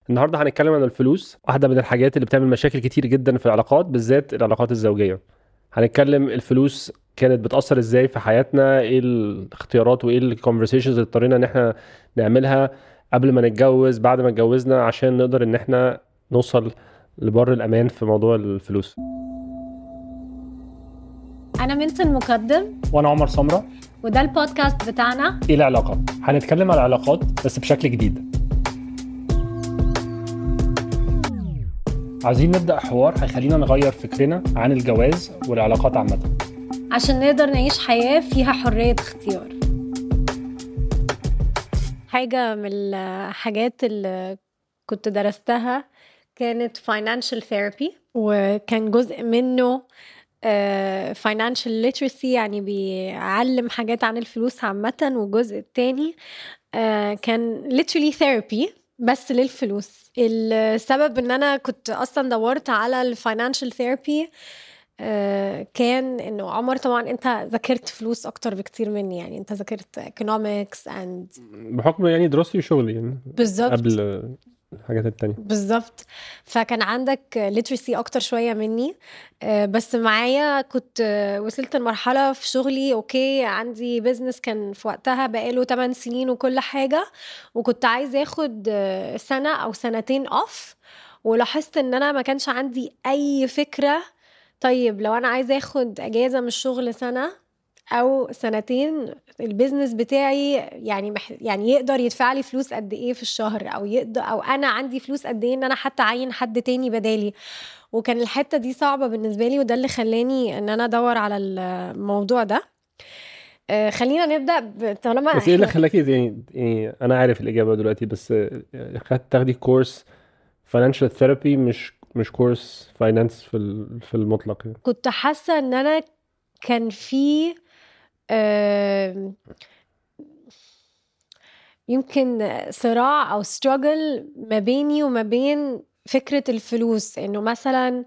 النهارده هنتكلم عن الفلوس واحده من الحاجات اللي بتعمل مشاكل كتير جدا في العلاقات بالذات العلاقات الزوجيه هنتكلم الفلوس كانت بتاثر ازاي في حياتنا ايه الاختيارات وايه الكونفرسيشنز اللي اضطرينا ان احنا نعملها قبل ما نتجوز بعد ما اتجوزنا عشان نقدر ان احنا نوصل لبر الامان في موضوع الفلوس أنا منت المقدم وانا عمر سمره وده البودكاست بتاعنا ايه العلاقات هنتكلم على العلاقات بس بشكل جديد عايزين نبدا حوار هيخلينا نغير فكرنا عن الجواز والعلاقات عامه عشان نقدر نعيش حياة فيها حرية اختيار حاجة من الحاجات اللي كنت درستها كانت financial therapy وكان جزء منه آه، financial literacy يعني بيعلم حاجات عن الفلوس عامة والجزء التاني آه، كان literally therapy بس للفلوس السبب ان انا كنت اصلا دورت على الفاينانشال ثيرابي كان انه عمر طبعا انت ذاكرت فلوس اكتر بكتير مني يعني انت ذاكرت ايكونومكس اند بحكم يعني دراستي وشغلي يعني بالظبط قبل الحاجات التانية بالظبط فكان عندك ليترسي اكتر شويه مني آه، بس معايا كنت آه، وصلت لمرحله في شغلي اوكي عندي بيزنس كان في وقتها بقاله 8 سنين وكل حاجه وكنت عايزه اخد آه، سنه او سنتين اوف ولاحظت ان انا ما كانش عندي اي فكره طيب لو انا عايزه اخد اجازه من الشغل سنه او سنتين البيزنس بتاعي يعني مح... يعني يقدر يدفع لي فلوس قد ايه في الشهر او يقدر او انا عندي فلوس قد ايه ان انا حتى اعين حد تاني بدالي وكان الحته دي صعبه بالنسبه لي وده اللي خلاني ان انا ادور على الموضوع ده آه، خلينا نبدا طالما بس ايه اللي خلاكي يعني, يعني انا عارف الاجابه دلوقتي بس خدت تاخدي كورس فاينانشال ثيرابي مش مش كورس فاينانس في في المطلق يعني. كنت حاسه ان انا كان في يمكن صراع أو struggle ما بيني وما بين فكرة الفلوس إنه مثلا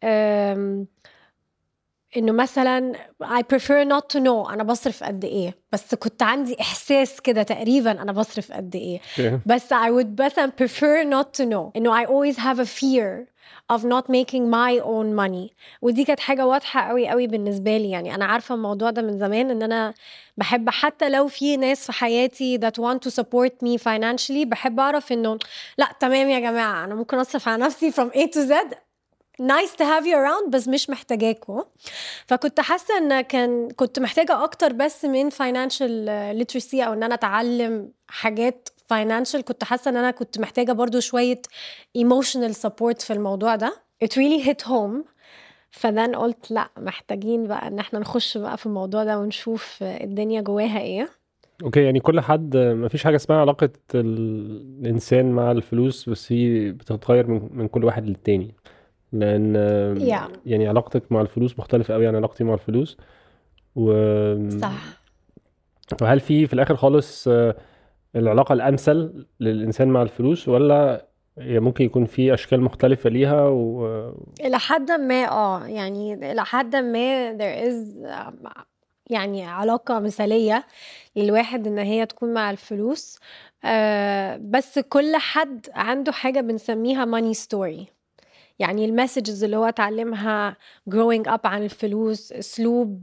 إنه مثلا I prefer not to know أنا بصرف قد إيه بس كنت عندي إحساس كده تقريبا أنا بصرف قد إيه بس I would مثلا prefer not to know إنه I always have a fear of not making my own money ودي كانت حاجه واضحه قوي قوي بالنسبه لي يعني انا عارفه الموضوع ده من زمان ان انا بحب حتى لو في ناس في حياتي that want to support me financially بحب اعرف انه لا تمام يا جماعه انا ممكن اصرف على نفسي from A to Z nice to have you around بس مش محتاجاكوا فكنت حاسه ان كان كنت محتاجه اكتر بس من financial literacy او ان انا اتعلم حاجات فاينانشال كنت حاسه ان انا كنت محتاجه برضو شويه ايموشنال سبورت في الموضوع ده it really hit home فدان قلت لا محتاجين بقى ان احنا نخش بقى في الموضوع ده ونشوف الدنيا جواها ايه اوكي يعني كل حد ما فيش حاجه اسمها علاقه الانسان مع الفلوس بس هي بتتغير من, من كل واحد للتاني لان yeah. يعني علاقتك مع الفلوس مختلفه قوي عن علاقتي مع الفلوس و صح وهل في في الاخر خالص العلاقة الأمثل للإنسان مع الفلوس ولا هي ممكن يكون في أشكال مختلفة ليها و... إلى حد ما اه يعني إلى حد ما there is يعني علاقة مثالية للواحد إن هي تكون مع الفلوس آه بس كل حد عنده حاجة بنسميها money story يعني المسجز اللي هو اتعلمها growing up عن الفلوس اسلوب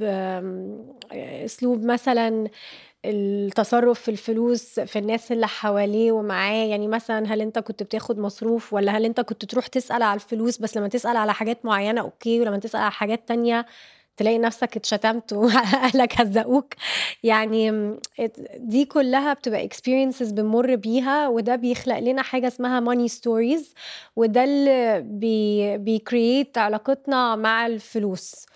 اسلوب مثلا التصرف في الفلوس في الناس اللي حواليه ومعاه يعني مثلا هل انت كنت بتاخد مصروف ولا هل انت كنت تروح تسأل على الفلوس بس لما تسأل على حاجات معينة اوكي ولما تسأل على حاجات تانية تلاقي نفسك اتشتمت واهلك هزقوك يعني دي كلها بتبقى experiences بنمر بيها وده بيخلق لنا حاجه اسمها money stories وده اللي بي بيكرييت علاقتنا مع الفلوس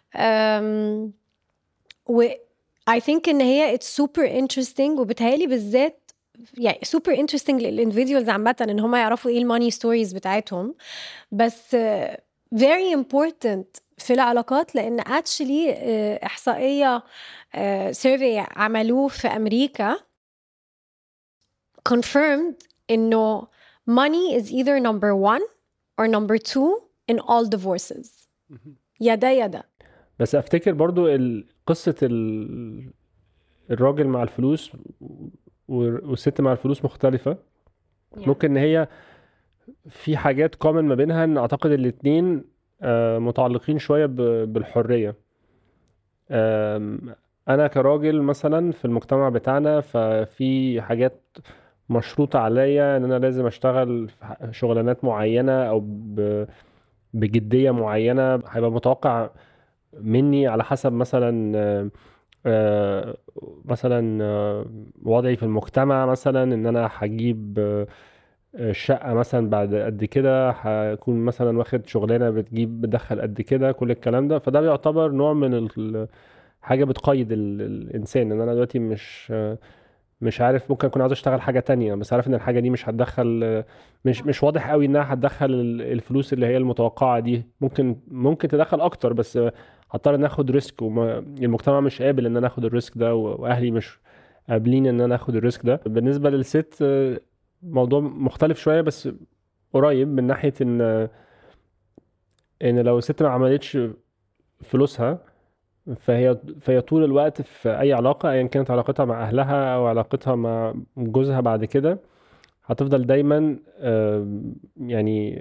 و I think ان هي it's super interesting وبتهيألي بالذات يعني super interesting للاندفيديوالز عامة ان هم يعرفوا ايه الماني ستوريز بتاعتهم بس very important في العلاقات لان actually احصائية سيرفي عملوه في امريكا confirmed انه money is either number one or number two in all divorces يا ده يا ده بس افتكر برضو قصة الراجل مع الفلوس والست مع الفلوس مختلفة ممكن ان هي في حاجات كومن ما بينها ان اعتقد الاتنين آه، متعلقين شوية ب- بالحرية آم، انا كراجل مثلا في المجتمع بتاعنا ففي حاجات مشروطة عليا ان انا لازم اشتغل في ح- شغلانات معينة او ب- بجدية معينة هيبقى متوقع مني على حسب مثلا آه، آه، مثلا آه، وضعي في المجتمع مثلا ان انا هجيب آه، الشقة مثلا بعد قد كده هكون مثلا واخد شغلانة بتجيب بتدخل قد كده كل الكلام ده فده بيعتبر نوع من ال- حاجة بتقيد ال- الإنسان إن أنا دلوقتي مش مش عارف ممكن أكون عاوز أشتغل حاجة تانية بس عارف إن الحاجة دي مش هتدخل مش مش واضح قوي إنها هتدخل ال- الفلوس اللي هي المتوقعة دي ممكن ممكن تدخل أكتر بس هضطر إن آخد ريسك والمجتمع مش قابل إن أنا آخد الريسك ده و- وأهلي مش قابلين إن أنا آخد الريسك ده بالنسبة للست موضوع مختلف شوية بس قريب من ناحية ان ان لو الست ما عملتش فلوسها فهي فهي طول الوقت في اي علاقة ايا كانت علاقتها مع اهلها او علاقتها مع جوزها بعد كده هتفضل دايما آم، يعني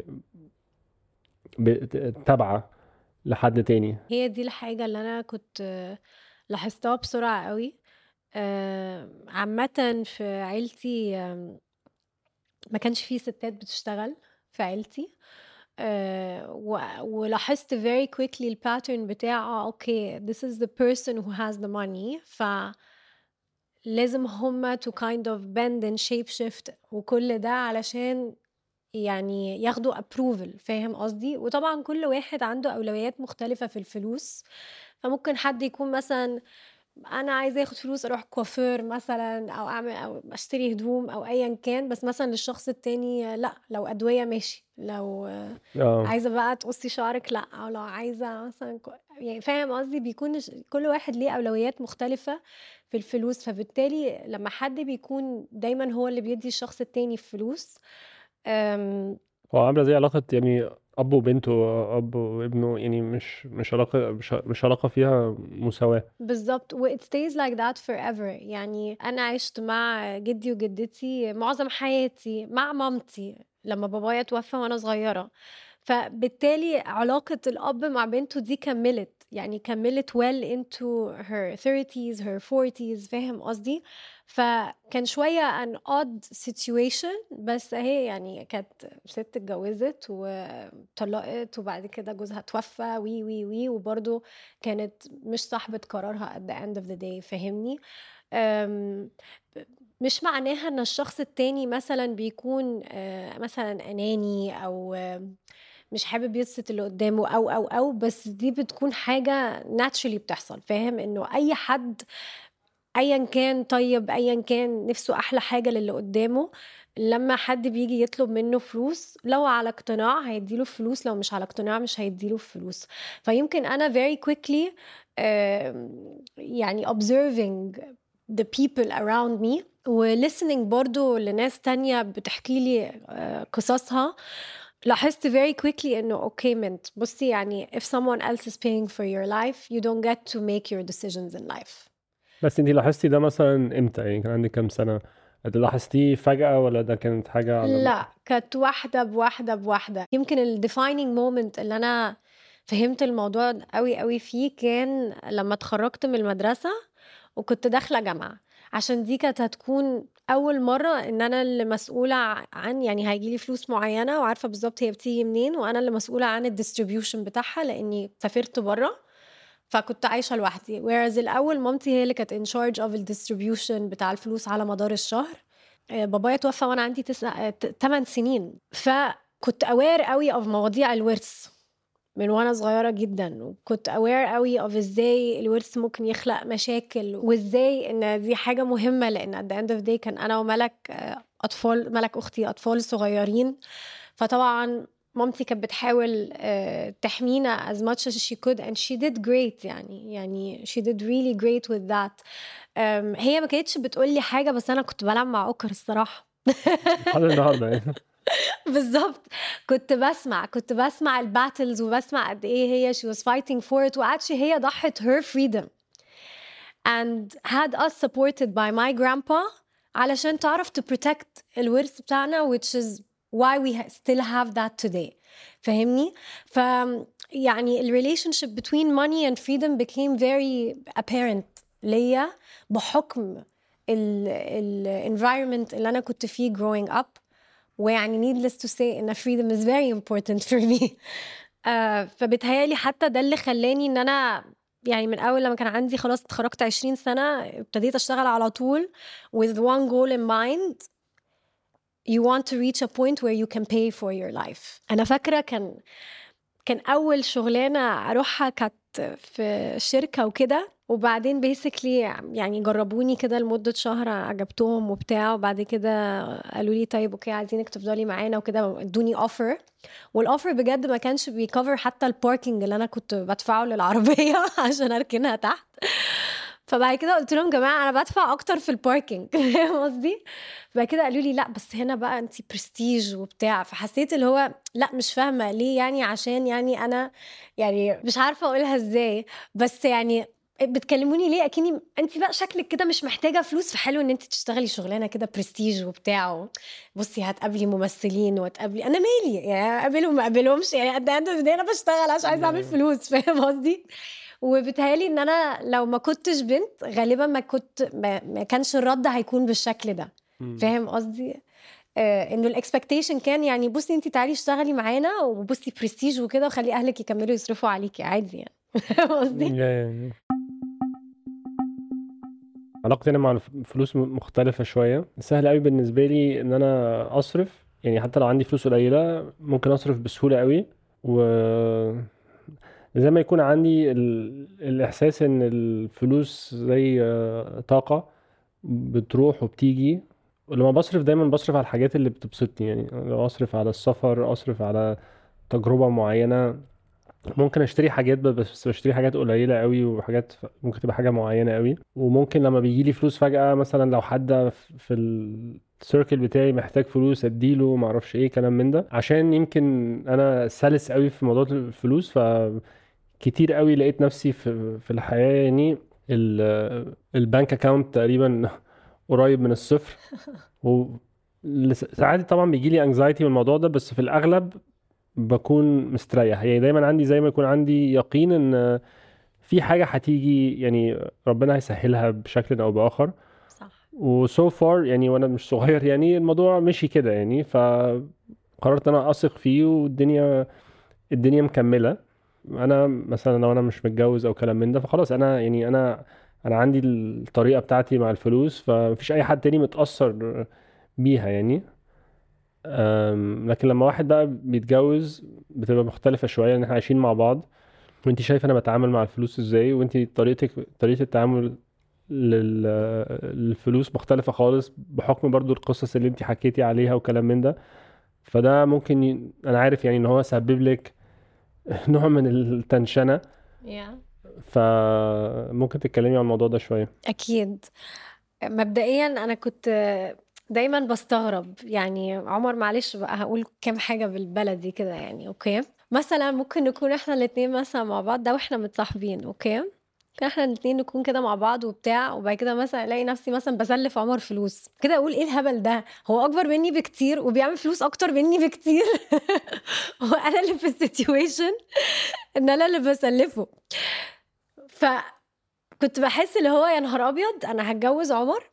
ب- تابعة لحد تاني هي دي الحاجة اللي أنا كنت آه، لاحظتها بسرعة قوي آه، عامة في عيلتي آم، ما كانش في ستات بتشتغل في عيلتي آه، و- ولاحظت very quickly الباترن بتاع اه اوكي this is the person who has the money ف لازم هما to kind of bend and shape shift وكل ده علشان يعني ياخدوا approval فاهم قصدي وطبعا كل واحد عنده أولويات مختلفة في الفلوس فممكن حد يكون مثلا انا عايزه اخد فلوس اروح كوافير مثلا او اعمل او اشتري هدوم او ايا كان بس مثلا للشخص التاني لا لو ادويه ماشي لو اه عايزه بقى تقصي شعرك لا او لو عايزه مثلا كو- يعني فاهم قصدي بيكون ش- كل واحد ليه اولويات مختلفه في الفلوس فبالتالي لما حد بيكون دايما هو اللي بيدي الشخص التاني الفلوس أم، هو عاملة زي علاقة يعني أب وبنته أب وابنه يعني مش مش علاقة مش مش علاقة فيها مساواة بالظبط و it stays like that forever يعني أنا عشت مع جدي وجدتي معظم حياتي مع مامتي لما بابايا توفى وأنا صغيرة فبالتالي علاقة الأب مع بنته دي كملت يعني كملت well into her 30s her 40s فاهم قصدي فكان شوية an odd situation بس هي يعني كانت ست اتجوزت وطلقت وبعد كده جوزها توفى وي وي وي وبرضه كانت مش صاحبة قرارها at the end of the day فاهمني أم، مش معناها ان الشخص التاني مثلا بيكون آه، مثلا اناني او آه، مش حابب يبسط اللي قدامه او او او بس دي بتكون حاجة naturally بتحصل فاهم انه اي حد ايا كان طيب ايا كان نفسه احلى حاجة للي قدامه لما حد بيجي يطلب منه فلوس لو على اقتناع هيديله فلوس لو مش على اقتناع مش هيديله فلوس فيمكن انا very quickly آم، يعني observing the people around me و listening برضو لناس تانية بتحكي لي آه، قصصها لاحظت very quickly انه اوكي منت بصي يعني if someone else is paying for your life you don't get to make your decisions in life بس انتي لاحظتي ده مثلا امتى يعني كان عندك كام سنة لاحظتيه فجأة ولا ده كانت حاجة على لا كانت واحدة بواحدة بواحدة يمكن ال defining moment اللي أنا فهمت الموضوع قوي قوي فيه كان لما اتخرجت من المدرسة وكنت داخلة جامعة عشان دي كانت هتكون أول مرة إن أنا اللي مسؤولة عن يعني هيجيلي فلوس معينة وعارفة بالظبط هي بتيجي منين وأنا اللي مسؤولة عن الديستريبيوشن بتاعها لأني سافرت بره فكنت عايشة لوحدي whereas الأول مامتي هي اللي كانت in charge of الديستريبيوشن بتاع الفلوس على مدار الشهر آه، بابايا توفى وانا عندي تسع 8 سنين فكنت اوير قوي of مواضيع الورث من وانا صغيره جدا وكنت اوير قوي of ازاي الورث ممكن يخلق مشاكل وازاي ان دي حاجه مهمه لان at the end of the day كان انا وملك آه، اطفال ملك اختي اطفال صغيرين فطبعا مامتي كانت بتحاول آه، تحمينا as much as she could and she did great يعني يعني she did really great with that أم، هي ما كانتش بتقول لي حاجه بس انا كنت بلعب مع اوكر الصراحه لحد النهاردة يعني بالظبط كنت بسمع كنت بسمع الباتلز وبسمع قد ايه هي she was fighting for it واكشلي هي ضحت her freedom and had us supported by my grandpa علشان تعرف to protect الورث بتاعنا which is why we still have that today فاهمني ف يعني ال relationship between money and freedom became very apparent ليا بحكم ال ال environment اللي انا كنت فيه growing up ويعني needless to say ان freedom is very important for me آه فبتهيالي حتى ده اللي خلاني ان انا يعني من اول لما كان عندي خلاص اتخرجت 20 سنه ابتديت اشتغل على طول with one goal in mind you want to reach a point where you can pay for your life انا فاكره كان كان اول شغلانه اروحها كانت في شركه وكده وبعدين بيسكلي يعني جربوني كده لمده شهر عجبتهم وبتاع وبعد كده قالوا لي طيب اوكي عايزينك تفضلي معانا وكده ادوني اوفر والاوفر بجد ما كانش بيكفر حتى الباركينج اللي انا كنت بدفعه للعربيه عشان اركنها تحت فبعد كده قلت لهم جماعه انا بدفع اكتر في الباركينج فاهم قصدي بعد كده قالوا لي لا بس هنا بقى انت برستيج وبتاع فحسيت اللي هو لا مش فاهمه ليه يعني عشان يعني انا يعني مش عارفه اقولها ازاي بس يعني بتكلموني ليه اكني انت بقى شكلك كده مش محتاجه فلوس فحلو ان انت تشتغلي شغلانه كده برستيج وبتاع بصي هتقابلي ممثلين وتقابلي انا مالي يعني اقابلهم ما اقابلهمش يعني قد ايه انا بشتغل عشان عايزه اعمل فلوس فاهم قصدي وبتهيالي ان انا لو ما كنتش بنت غالبا ما كنت ما, ما كانش الرد هيكون بالشكل ده فاهم قصدي آه انه الاكسبكتيشن كان يعني بصي انت تعالي اشتغلي معانا وبصي برستيج وكده وخلي اهلك يكملوا يصرفوا عليكي عادي يعني فاهم قصدي علاقتي انا مع الفلوس مختلفه شويه سهل قوي بالنسبه لي ان انا اصرف يعني حتى لو عندي فلوس قليله ممكن اصرف بسهوله قوي و زي ما يكون عندي ال... الاحساس ان الفلوس زي طاقه بتروح وبتيجي ولما بصرف دايما بصرف على الحاجات اللي بتبسطني يعني لو اصرف على السفر اصرف على تجربه معينه ممكن اشتري حاجات بس بشتري حاجات قليله قوي وحاجات ممكن تبقى حاجه معينه قوي وممكن لما بيجي لي فلوس فجاه مثلا لو حد في السيركل بتاعي محتاج فلوس اديله ما اعرفش ايه كلام من ده عشان يمكن انا سلس قوي في موضوع الفلوس ف كتير قوي لقيت نفسي في في الحياه يعني البنك اكاونت تقريبا قريب من الصفر و ساعات طبعا بيجي لي انكزايتي من الموضوع ده بس في الاغلب بكون مستريح يعني دايما عندي زي ما يكون عندي يقين ان في حاجه هتيجي يعني ربنا هيسهلها بشكل او باخر صح وسو فار يعني وانا مش صغير يعني الموضوع مشي كده يعني فقررت انا اثق فيه والدنيا الدنيا مكمله انا مثلا لو انا مش متجوز او كلام من ده فخلاص انا يعني انا انا عندي الطريقه بتاعتي مع الفلوس فمفيش اي حد تاني متاثر بيها يعني لكن لما واحد بقى بيتجوز بتبقى مختلفة شوية لأن احنا عايشين مع بعض وانت شايف انا بتعامل مع الفلوس ازاي وانت طريقتك طريقة التعامل للفلوس مختلفة خالص بحكم برضو القصص اللي انت حكيتي عليها وكلام من ده فده ممكن ي... انا عارف يعني ان هو سبب لك نوع من التنشنة yeah. فممكن تتكلمي عن الموضوع ده شوية اكيد مبدئيا انا كنت دايما بستغرب يعني عمر معلش بقى هقول كام حاجة بالبلدي كده يعني اوكي مثلا ممكن نكون احنا الاتنين مثلا مع بعض ده واحنا متصاحبين اوكي كان احنا الاتنين نكون كده مع بعض وبتاع وبعد كده مثلا الاقي نفسي مثلا بسلف عمر فلوس كده اقول ايه الهبل ده هو اكبر مني بكتير وبيعمل فلوس اكتر مني بكتير وانا اللي في السيتويشن ان انا اللي بسلفه فكنت بحس اللي هو يا نهار ابيض انا هتجوز عمر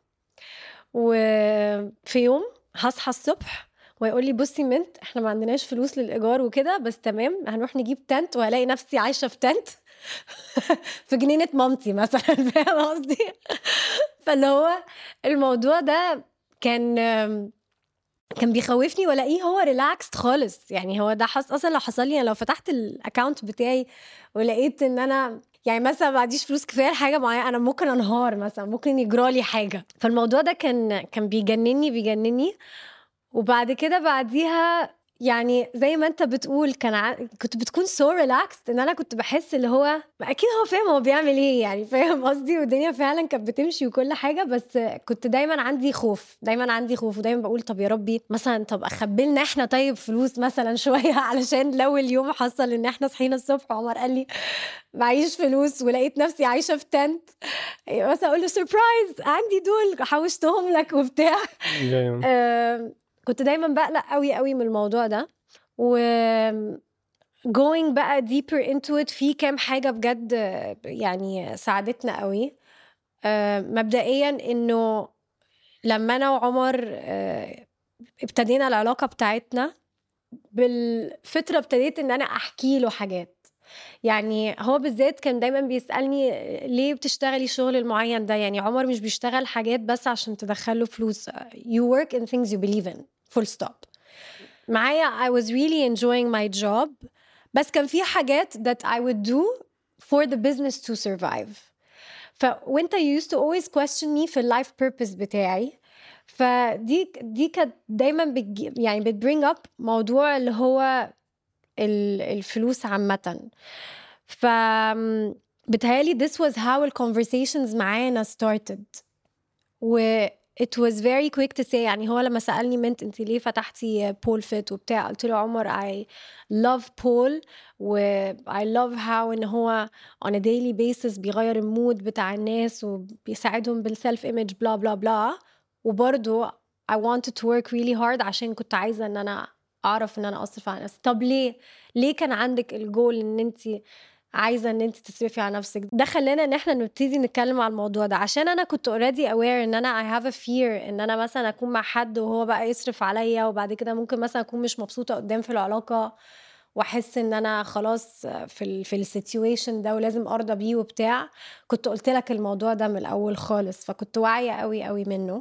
وفي يوم هصحى الصبح ويقول لي بصي منت احنا ما عندناش فلوس للايجار وكده بس تمام هنروح نجيب تنت وهلاقي نفسي عايشه في تنت في جنينه مامتي مثلا فاهم قصدي فاللي هو الموضوع ده كان كان بيخوفني والاقيه هو ريلاكسد خالص يعني هو ده حص اصلا لو حصل لي لو فتحت الاكونت بتاعي ولقيت ان انا يعني مثلا ما عنديش فلوس كفايه لحاجه معينه انا ممكن انهار مثلا ممكن يجرى لي حاجه فالموضوع ده كان كان بيجنني بيجنني وبعد كده بعديها يعني زي ما انت بتقول كان ع... كنت بتكون سو so ريلاكسد ان انا كنت بحس اللي هو اكيد هو فاهم هو بيعمل ايه يعني فاهم قصدي والدنيا فعلا كانت بتمشي وكل حاجه بس كنت دايما عندي خوف دايما عندي خوف ودايما بقول طب يا ربي مثلا طب اخبي لنا احنا طيب فلوس مثلا شويه علشان لو اليوم حصل ان احنا صحينا الصبح عمر قال لي معيش فلوس ولقيت نفسي عايشه في تنت مثلا اقول له سربرايز عندي دول حوشتهم لك وبتاع كنت دايما بقلق قوي قوي من الموضوع ده و going بقى deeper into it في كام حاجة بجد يعني ساعدتنا قوي آه، مبدئيا انه لما انا وعمر آه، ابتدينا العلاقة بتاعتنا بالفترة ابتديت ان انا احكي له حاجات يعني هو بالذات كان دايما بيسألني ليه بتشتغلي الشغل المعين ده يعني عمر مش بيشتغل حاجات بس عشان تدخله فلوس you work in things you believe in full stop معايا I was really enjoying my job بس كان في حاجات that I would do for the business to survive ف وانت you used to always question me في اللايف purpose بتاعي فدي دي كانت دايما بتجي يعني بتبرينج اب موضوع اللي هو الفلوس عامة ف بتهيألي this was how the conversations معانا started و it was very quick to say يعني هو لما سألني منت انت ليه فتحتي بول فيت وبتاع قلت له عمر I love بول و I love how ان هو on a daily basis بيغير المود بتاع الناس وبيساعدهم بالسيلف ايمج بلا بلا بلا وبرضه I wanted to work really hard عشان كنت عايزة ان انا اعرف ان انا اصرف على نفسي طب ليه ليه كان عندك الجول ان انت عايزه ان انت تصرفي على نفسك ده خلانا ان احنا نبتدي نتكلم على الموضوع ده عشان انا كنت اوريدي اوير ان انا اي هاف ا فير ان انا مثلا اكون مع حد وهو بقى يصرف عليا وبعد كده ممكن مثلا اكون مش مبسوطه قدام في العلاقه واحس ان انا خلاص في ال في السيتويشن ده ولازم ارضى بيه وبتاع كنت قلت لك الموضوع ده من الاول خالص فكنت واعيه قوي قوي منه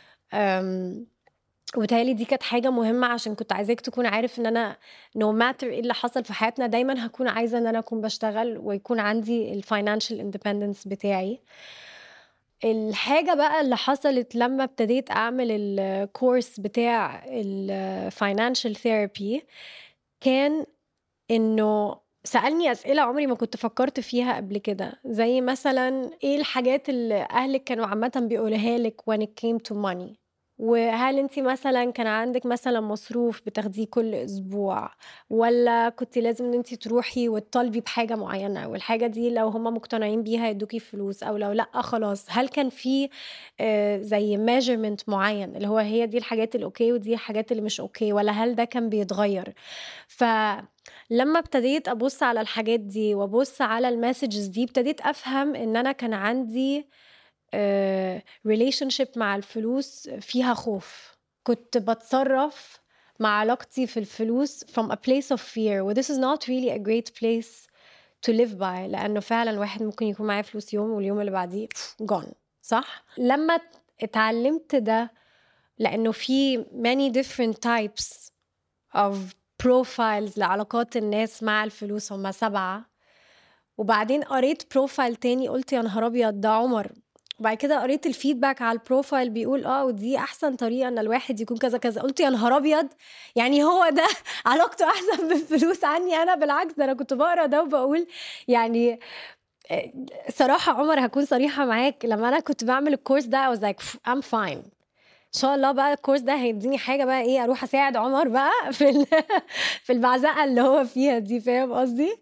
وبالتالي دي كانت حاجه مهمه عشان كنت عايزاك تكون عارف ان انا نو no ماتر ايه اللي حصل في حياتنا دايما هكون عايزه ان انا اكون بشتغل ويكون عندي الفاينانشال اندبندنس بتاعي الحاجة بقى اللي حصلت لما ابتديت أعمل الكورس بتاع الفاينانشال ثيرابي كان إنه سألني أسئلة عمري ما كنت فكرت فيها قبل كده زي مثلا إيه الحاجات اللي أهلك كانوا عامة بيقولها لك when it came to money وهل انت مثلا كان عندك مثلا مصروف بتاخديه كل اسبوع ولا كنت لازم ان انت تروحي وتطالبي بحاجه معينه والحاجه دي لو هم مقتنعين بيها يدوكي فلوس او لو لا خلاص هل كان في آه، زي ميجرمنت معين اللي هو هي دي الحاجات الاوكي ودي الحاجات اللي مش اوكي ولا هل ده كان بيتغير ف لما ابتديت ابص على الحاجات دي وابص على المسجز دي ابتديت افهم ان انا كان عندي ريليشن شيب مع الفلوس فيها خوف كنت بتصرف مع علاقتي في الفلوس from a place of fear و this is not really a great place to live by لأنه فعلا واحد ممكن يكون معاه فلوس يوم واليوم اللي بعديه gone صح؟ لما اتعلمت ده لأنه في many different types of profiles لعلاقات الناس مع الفلوس هم سبعة وبعدين قريت بروفايل تاني قلت يا نهار ابيض ده عمر وبعد كده قريت الفيدباك على البروفايل بيقول اه ودي احسن طريقه ان الواحد يكون كذا كذا قلت يا نهار ابيض يعني هو ده علاقته احسن بالفلوس عني انا بالعكس ده انا كنت بقرا ده وبقول يعني آه، صراحه عمر هكون صريحه معاك لما انا كنت بعمل الكورس ده I was like I'm fine ان شاء الله بقى الكورس ده هيديني حاجه بقى ايه اروح اساعد عمر بقى في في المعزقه اللي هو فيها دي فاهم قصدي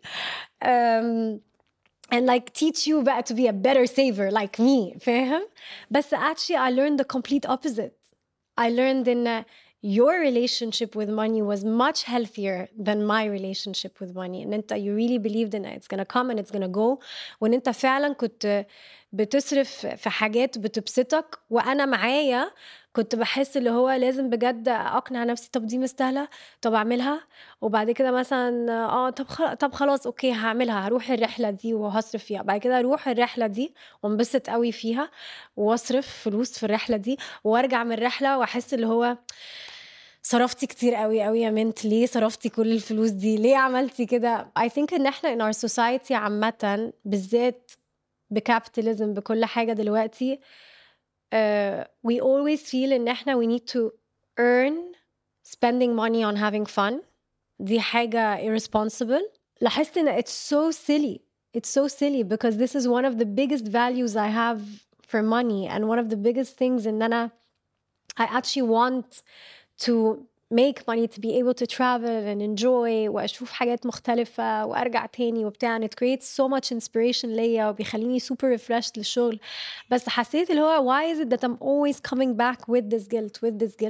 and like teach you بقى to be a better saver like me فاهم بس actually I learned the complete opposite I learned in uh, your relationship with money was much healthier than my relationship with money and انت you really believed in it it's gonna come and it's gonna go وان انت فعلا كنت بتصرف في حاجات بتبسطك وانا معايا كنت بحس اللي هو لازم بجد اقنع نفسي طب دي مستاهله طب اعملها وبعد كده مثلا اه طب خلاص طب خلاص اوكي هعملها هروح الرحله دي وهصرف فيها بعد كده اروح الرحله دي وانبسط قوي فيها واصرف فلوس في الرحله دي وارجع من الرحله واحس اللي هو صرفتي كتير قوي قوي يا منت ليه صرفتي كل الفلوس دي ليه عملتي كده I think ان احنا in our society عامة بالذات بكابيتاليزم بكل حاجة دلوقتي uh, we always feel ان احنا we need to earn spending money on having fun دي حاجة irresponsible لاحظت ان it's so silly it's so silly because this is one of the biggest values I have for money and one of the biggest things ان انا I actually want to make money to be able to travel and enjoy واشوف حاجات مختلفة وارجع تاني وبتاع and it creates so much inspiration ليا وبيخليني super refreshed للشغل بس حسيت اللي هو why is it that I'm always coming back with this guilt with this guilt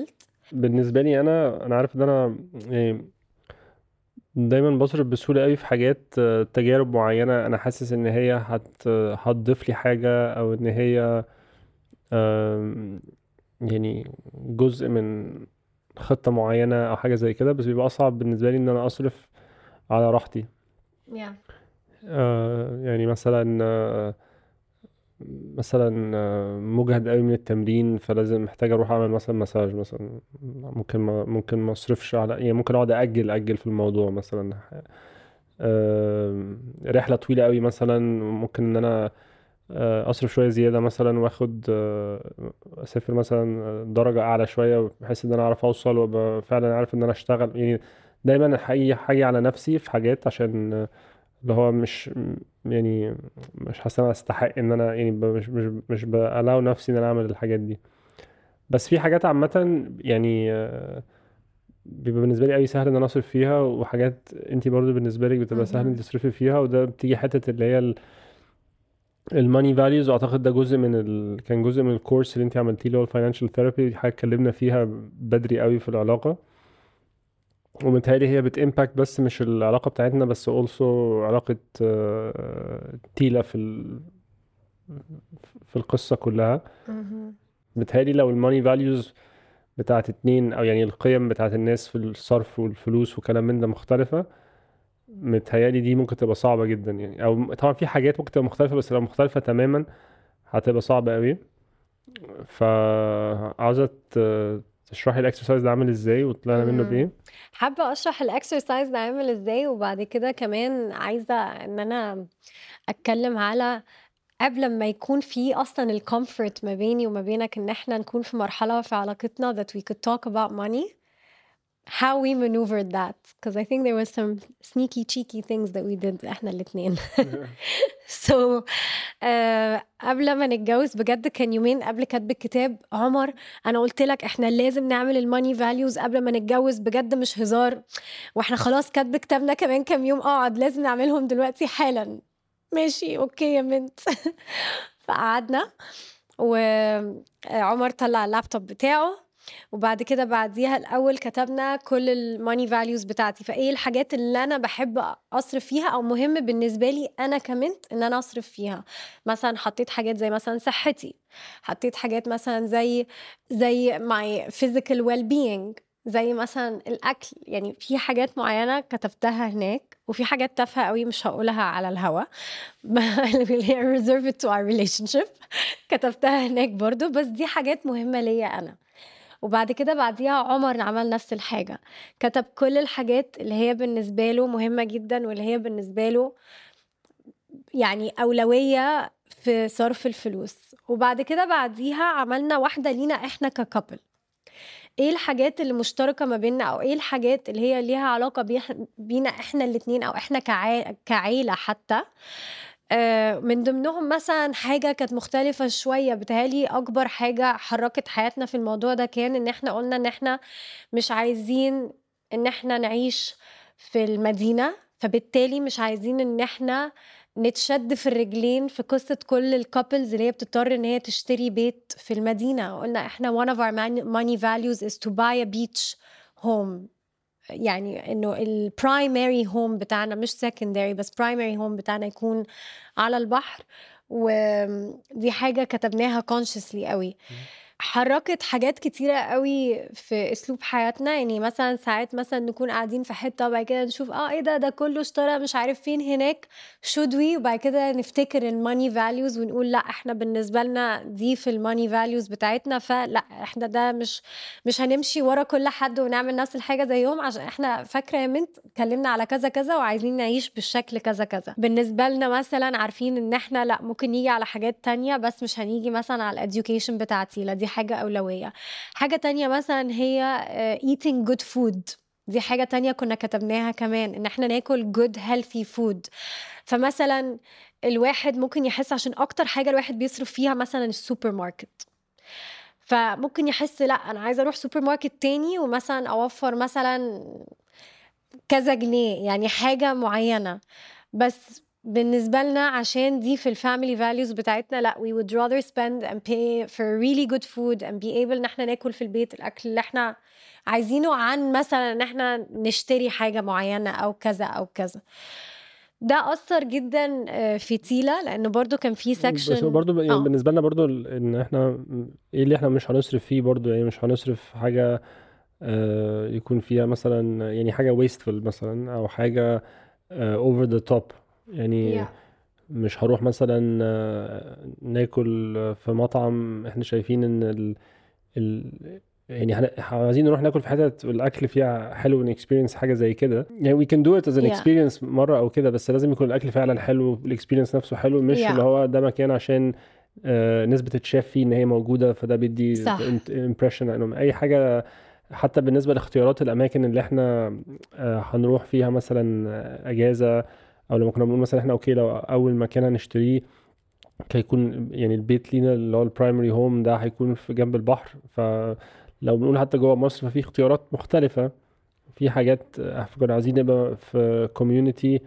بالنسبه لي انا انا عارف ان انا يعني دايما بصرف بسهوله قوي في حاجات آه، تجارب معينه انا حاسس ان هي هت هتضيف لي حاجه او ان هي آم، يعني جزء من خطه معينه او حاجه زي كده بس بيبقى اصعب بالنسبه لي ان انا اصرف على راحتي yeah. آه، يعني مثلا آه، مثلا آه، مجهد قوي من التمرين فلازم محتاج اروح اعمل مثلا مساج مثلا ممكن ما ممكن ما اصرفش على يعني ممكن اقعد اجل اجل في الموضوع مثلا آه، رحله طويله قوي مثلا ممكن ان انا آه، اصرف شويه زياده مثلا واخد آه، اسافر مثلا درجه اعلى شويه بحيث ان انا اعرف اوصل وابقى فعلا عارف ان انا اشتغل يعني دايما حقيقي حاجه على نفسي في حاجات عشان آه، اللي هو مش يعني مش حاسس ان انا استحق ان انا يعني ب- مش مش مش بألاو نفسي ان انا اعمل الحاجات دي بس في حاجات عامة يعني آه، بيبقى بالنسبة لي قوي سهل ان انا اصرف فيها وحاجات انت برضو بالنسبة لك بتبقى سهل مهم. انت تصرفي فيها وده بتيجي حتة اللي هي الماني فاليوز واعتقد ده جزء من ال... كان جزء من الكورس اللي انت عملتيه اللي هو الفاينانشال ثيرابي دي حاجة اتكلمنا فيها بدري قوي في العلاقة ومتهيألي هي بتimpact بس مش العلاقة بتاعتنا بس also علاقة آه، تيلا في ال... في القصة كلها مهم. متهيألي لو الماني فاليوز بتاعت اتنين او يعني القيم بتاعت الناس في الصرف والفلوس وكلام من ده مختلفة متهيألي دي ممكن تبقى صعبة جدا يعني او طبعا في حاجات ممكن تبقى مختلفة بس لو مختلفة تماما هتبقى صعبة قوي فعاوزة ت- تشرحي الاكسرسايز ده عامل ازاي وطلعنا منه مم. بايه حابة أشرح الإكسرسايز ده عامل إزاي وبعد كده كمان عايزة إن أنا أتكلم على قبل ما يكون في أصلا الكومفورت ما بيني وما بينك إن إحنا نكون في مرحلة في علاقتنا that we could talk about money how we maneuvered that because I think there was some sneaky cheeky things that we did إحنا الاتنين so آه قبل ما نتجوز بجد كان يومين قبل كتب الكتاب عمر انا قلت لك احنا لازم نعمل الماني فاليوز قبل ما نتجوز بجد مش هزار واحنا خلاص كاتب كتابنا كمان كام يوم اقعد لازم نعملهم دلوقتي حالا ماشي اوكي يا بنت فقعدنا وعمر طلع اللابتوب بتاعه وبعد كده بعديها الاول كتبنا كل الماني فاليوز بتاعتي فايه الحاجات اللي انا بحب اصرف فيها او مهم بالنسبه لي انا كمنت ان انا اصرف فيها مثلا حطيت حاجات زي مثلا صحتي حطيت حاجات مثلا زي زي my physical well being زي مثلا الاكل يعني في حاجات معينه كتبتها هناك وفي حاجات تافهه قوي مش هقولها على الهوا اللي هي reserved to our relationship كتبتها هناك برضو بس دي حاجات مهمه ليا انا وبعد كده بعديها عمر عمل نفس الحاجة كتب كل الحاجات اللي هي بالنسبة له مهمة جدا واللي هي بالنسبة له يعني أولوية في صرف الفلوس وبعد كده بعديها عملنا واحدة لينا احنا ككابل ايه الحاجات اللي مشتركة ما بيننا او ايه الحاجات اللي هي ليها علاقة بيح- بينا احنا الاتنين او احنا كعا... كعيلة حتى آه، من ضمنهم مثلا حاجة كانت مختلفة شوية بتهيألي أكبر حاجة حركت حياتنا في الموضوع ده كان إن إحنا قلنا إن إحنا مش عايزين إن إحنا نعيش في المدينة فبالتالي مش عايزين إن إحنا نتشد في الرجلين في قصة كل الكابلز اللي هي بتضطر إن هي تشتري بيت في المدينة قلنا إحنا one of our money- money values is to buy a beach home يعني انه البرايمري هوم بتاعنا مش سكندري بس برايمري هوم بتاعنا يكون على البحر ودي حاجة كتبناها consciously قوي حركت حاجات كتيرة قوي في اسلوب حياتنا يعني مثلا ساعات مثلا نكون قاعدين في حتة وبعد كده نشوف اه ايه ده ده كله اشترى مش عارف فين هناك should we وبعد كده نفتكر الماني فاليوز ونقول لا احنا بالنسبة لنا دي في الماني فاليوز بتاعتنا فلا احنا ده مش مش هنمشي ورا كل حد ونعمل نفس الحاجة زيهم عشان احنا فاكرة يا منت اتكلمنا على كذا كذا وعايزين نعيش بالشكل كذا كذا بالنسبة لنا مثلا عارفين ان احنا لا ممكن نيجي على حاجات تانية بس مش هنيجي مثلا على الاديوكيشن بتاعتي لا دي حاجة أولوية حاجة تانية مثلا هي آه، eating good food دي حاجة تانية كنا كتبناها كمان ان احنا ناكل good healthy food فمثلا الواحد ممكن يحس عشان اكتر حاجة الواحد بيصرف فيها مثلا السوبر ماركت فممكن يحس لا انا عايزه اروح سوبر ماركت تاني ومثلا اوفر مثلا كذا جنيه يعني حاجه معينه بس بالنسبة لنا عشان دي في الفاميلي values بتاعتنا لا we would rather spend and pay for really good food and be able ان احنا ناكل في البيت الاكل اللي احنا عايزينه عن مثلا ان احنا نشتري حاجة معينة او كذا او كذا ده اثر جدا آه، في تيلا لانه برضو كان في بس هو سكشن برضه يعني آه. بالنسبه لنا برضه ال- ان احنا ايه اللي احنا مش هنصرف فيه برضه يعني مش هنصرف حاجه آه، يكون فيها مثلا يعني حاجه ويستفul مثلا او حاجه اوفر ذا توب يعني Yeah. مش هروح مثلا آه، ناكل في مطعم احنا شايفين ان ال ال يعني هن- عايزين نروح ناكل في حتت الاكل فيها حلو اكسبيرينس حاجه زي كده يعني we can do it as an Yeah. experience مره او كده بس لازم يكون الاكل فعلا حلو الاكسبيرينس نفسه حلو مش Yeah. اللي هو ده مكان عشان آه، ناس بتتشاف فيه ان هي موجوده فده بيدي صح. امبريشن انه اي حاجه حتى بالنسبه لاختيارات الاماكن اللي احنا آه، هنروح فيها مثلا آه، اجازه او لما كنا بنقول مثلا احنا اوكي لو اول مكان هنشتريه هيكون يعني البيت لينا اللي هو البرايمري هوم ده هيكون في جنب البحر فلو بنقول حتى جوه مصر ففي اختيارات مختلفة في حاجات آه، كنا عايزين نبقى في كوميونتي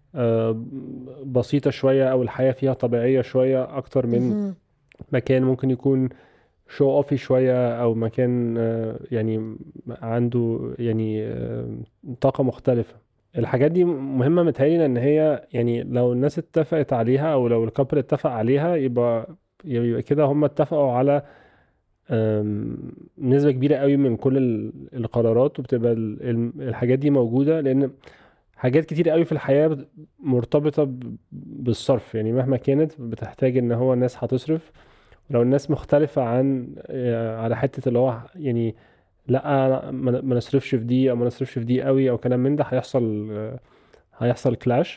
بسيطة شوية أو الحياة فيها طبيعية شوية أكتر من مهم. مكان ممكن يكون شو اوفي شوية أو مكان آه، يعني عنده يعني آه، طاقة مختلفة الحاجات دي مهمة متهيألي إن هي يعني لو الناس اتفقت عليها أو لو الكابل اتفق عليها يبقى يبقى كده هم اتفقوا على آم، نسبة كبيرة قوي من كل ال- القرارات وبتبقى ال- ال- الحاجات دي موجودة لأن حاجات كتير قوي في الحياة بت- مرتبطة ب- بالصرف يعني مهما كانت بتحتاج ان هو الناس هتصرف ولو الناس مختلفة عن آه، على حتة اللي هو يعني لا ما ما نصرفش في دي او ما نصرفش في دي قوي او كلام من ده هيحصل آه، هيحصل كلاش